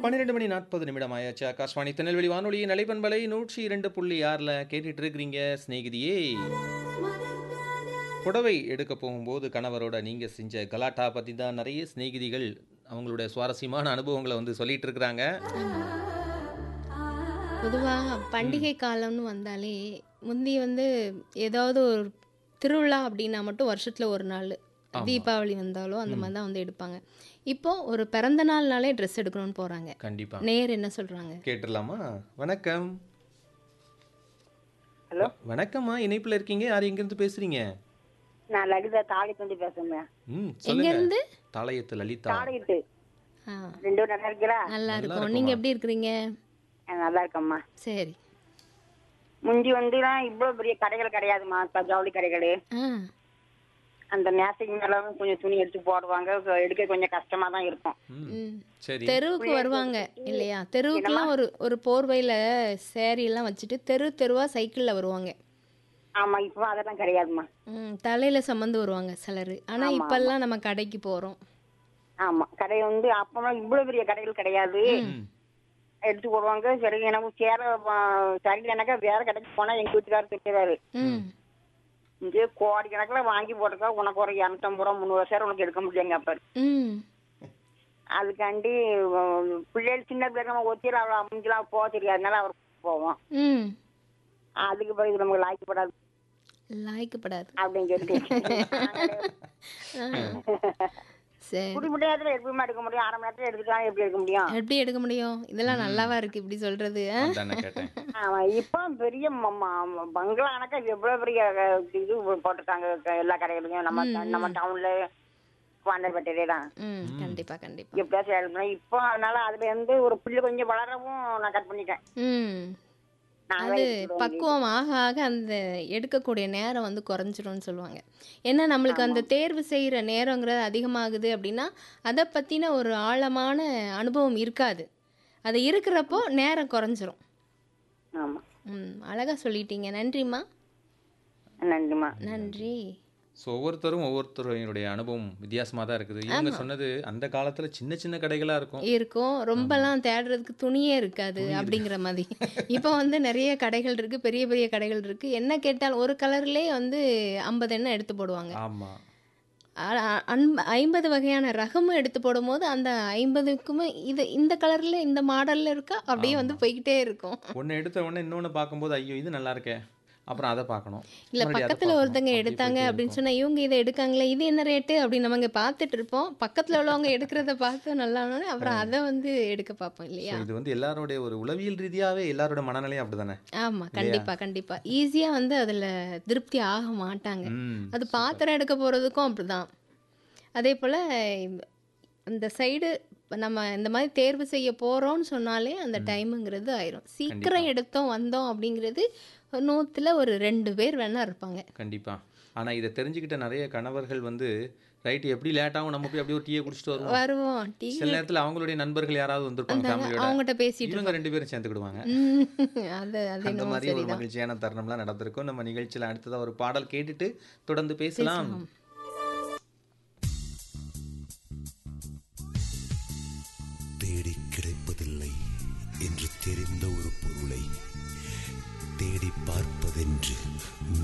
பன்னிரெண்டு மணி நாற்பது நிமிடம் ஆயாச்சு ஆகாஷ்வாணி திருநெல்வேலி வானொலியின் நலைப்பண்பலை நூற்றி இரண்டு புள்ளி ஆறில் கேட்டுட்டு இருக்கிறீங்க சிநேகிதியே புடவை எடுக்க போகும்போது கணவரோட நீங்கள் செஞ்ச கலாட்டா பற்றி தான் நிறைய சிநேகிதிகள் அவங்களுடைய சுவாரஸ்யமான அனுபவங்களை வந்து சொல்லிட்டு இருக்கிறாங்க பொதுவாக பண்டிகை காலம்னு வந்தாலே முந்தி வந்து ஏதாவது ஒரு திருவிழா அப்படின்னா மட்டும் வருஷத்தில் ஒரு நாள் தீபாவளி வந்தாலும் அந்த மாதிரி தான் வந்து எடுப்பாங்க இப்போ ஒரு பிறந்த நாள்னாலே ட்ரெஸ் எடுக்கணும்னு போகிறாங்க கண்டிப்பா நேர் என்ன சொல்கிறாங்க கேட்டுடலாமா வணக்கம் ஹலோ வணக்கம்மா இணைப்பில் இருக்கீங்க யார் எங்கேருந்து பேசுறீங்க நான் லலிதா தாளிக்கொண்டு பேசுறேன் ம் சொல்லுங்க எங்கேருந்து தாளையத்து லலிதா தாளிக்கிட்டு ஆ ரெண்டு பேரும் நல்லா இருக்கிறா நல்லா இருக்கும் நீங்கள் எப்படி இருக்கிறீங்க நான் நல்லா இருக்கம்மா சரி முந்தி வந்து இவ்வளவு பெரிய கடைகள் கிடையாதுமா இப்ப ஜவுளி கடைகள் ஆ அந்த நேசைக்கு மேல கொஞ்சம் துணி எடுத்து போடுவாங்க so எடுக்க கொஞ்சம் கஷ்டமா தான் இருக்கும் ம் ம் சரி தெருவுக்கு வருவாங்க இல்லையா தெருவுக்குலாம் ஒரு ஒரு போர்வையில் சேரீ எல்லாம் வச்சுட்டு தெரு தெருவாக சைக்கிளில் வருவாங்க ஆமா இப்போ அதெல்லாம் கிடையாதுமா ம் தலையில் சுமந்து வருவாங்க சிலர் ஆனால் இப்போல்லாம் நம்ம கடைக்கு போகிறோம் ஆமா கடை வந்து அப்பெல்லாம் இவ்வளவு பெரிய கடைகள் கிடையாது ம் எடுத்து போடுவாங்க சரி எனக்கு சேர சரியில்லைனாக்கா வேற கடைக்கு போனா எங்க வீட்டுக்காரர் திட்டுறாரு ம் இங்கே கோடி கணக்குல வாங்கி போட்டுக்கா உனக்கு ஒரு இரநூத்தம்பது ரூபா முந்நூறு சேர் உனக்கு எடுக்க முடியுங்க அப்ப ம் அதுக்காண்டி உம், பிள்ளைகள் சின்ன பிள்ளைங்க நம்ம ஒத்தியில் அவ்வளோ அமைஞ்சலாம் போக தெரியாதனால அவர் போவோம் ம் அதுக்கு பிறகு நமக்கு லாய்க்கப்படாது லாய்க்கப்படாது அப்படின்னு சொல்லிட்டு சரி குடி முடியாதுல எப்பயுமே எடுக்க முடியும் அரை மணி நேரத்துல எடுத்துக்கலாம் எப்படி எடுக்க முடியும் எப்படி எடுக்க முடியும் இதெல்லாம் நல்லாவா இருக்கு இப்படி சொல்றது ஆ? அதானே கேட்டேன் ஆமா இப்போ பெரிய ம- ம- பங்களா கணக்கா எவ்வளவு பெரிய அஹ், இது போட்டிருக்காங்க க- எல்லா கடைகளையும் நம்ம நம்ம டவுன்ல குவாண்டர்பேட்டையில தான் ம் கண்டிப்பா கண்டிப்பா எப்படியாச்சும் எடுக்கணும் இப்போ அதனால அதுல இருந்து ஒரு புள்ளி கொஞ்சம் வளரவும் நான் கட் பண்ணிட்டேன் ம் நாங்களே அது எடுத்துக்கிடுவோம். பக்குவம் ஆக ஆக அந்த எடுக்கக்கூடிய நேரம் வந்து குறைஞ்சிரும்னு சொல்லுவாங்க ஏன்னா நம்மளுக்கு அந்த தேர்வு செய்கிற நேரங்கிறது அதிகமாகுது அப்படின்னா அதை பற்றின ஒரு ஆழமான அனுபவம் இருக்காது அது இருக்கிறப்போ நேரம் குறைஞ்சிரும் ஆமா ம் அழகாக சொல்லிட்டீங்க நன்றிம்மா நன்றிம்மா நன்றி ஸோ ஒவ்வொருத்தரும் ஒவ்வொருத்தருடைய அனுபவம் வித்தியாசமாக தான் இருக்குது இவங்க சொன்னது அந்த காலத்தில் சின்ன சின்ன கடைகளாக இருக்கும் இருக்கும் ரொம்பலாம் தேடுறதுக்கு துணியே இருக்காது அப்படிங்கிற மாதிரி இப்போ வந்து நிறைய கடைகள் இருக்கு பெரிய பெரிய கடைகள் இருக்கு என்ன கேட்டால் ஒரு கலர்லேயே வந்து ஐம்பது எண்ணெய் எடுத்து போடுவாங்க ஆமாம் அ- அ- அன்ப ஐம்பது வகையான ரகமும் எடுத்து போடும்போது அந்த ஐம்பதுக்குமே இது இந்த கலர்ல இந்த மாடல்ல இருக்கா அப்படியே வந்து போய்கிட்டே இருக்கும் ஒன்று எடுத்த உடனே இன்னொன்று பார்க்கும்போது ஐயோ இது நல்லா இருக்கே அப்புறம் அதை பார்க்கணும் இல்ல மறுபடியும் அதை பக்கத்துல பார்க்கணும். ஒருத்தங்க அப்படியே எடுத்தாங்க போயிட்டே அப்படின்னு இருக்கும். சொன்னா இவங்க இதை எடுக்காங்களே இது என்ன ரேட்டு அப்படின்னு நம்ம இங்க பார்த்துட்டு இருப்போம் பக்கத்துல உள்ளவங்க எடுக்கிறத பார்த்து நல்லா இருந்தோடனே அப்புறம் அதை வந்து எடுக்க பார்ப்போம் இல்லையா So, இது வந்து எல்லாருடைய ஒரு உளவியல் ரீதியாவே எல்லாரோட மனநிலையும் அப்படிதானே ஆமா கண்டிப்பா கண்டிப்பா ஈஸியா வந்து அதுல திருப்தி ஆக மாட்டாங்க ம் அது பாத்திரம் எடுக்க போகிறதுக்கும் அப்படிதான் அதே போல் அந்த சைடு நம்ம இந்த மாதிரி தேர்வு செய்ய போகிறோம்னு சொன்னாலே அந்த டைமுங்கிறது ஆயிரும் சீக்கிரம் எடுத்தோம் வந்தோம் அப்படிங்கிறது நூற்றுல ஒரு ரெண்டு பேர் வேணா இருப்பாங்க கண்டிப்பா ஆனா இதை தெரிஞ்சுக்கிட்ட நிறைய கணவர்கள் வந்து ரைட்டு எப்படி லேட்டாகும் நம்ம போய் அப்படியே ஒரு டீயை குடிச்சிட்டு வருவோம் வருவோம் டீ சில நேரத்துல அவங்களுடைய நண்பர்கள் யாராவது வந்திருப்பாங்க ஃபேமிலியோட அவங்ககிட்ட பேசிட்டு இவங்க ரெண்டு பேரும் சேர்ந்துக்கிடுவாங்க ம், அது அது அந்த என்னமோ மாதிரி ஒரு சரிதான் மகிழ்ச்சியான தருணம்லாம் நடந்திருக்கும் நம்ம நிகழ்ச்சியில அடுத்ததா ஒரு பாடல் கேட்டுட்டு தொடர்ந்து பேசலாம் தேடி கிடைப்பதில்லை என்று தெரிந்த ஒரு பொருளை தேடி பார்ப்பதென்று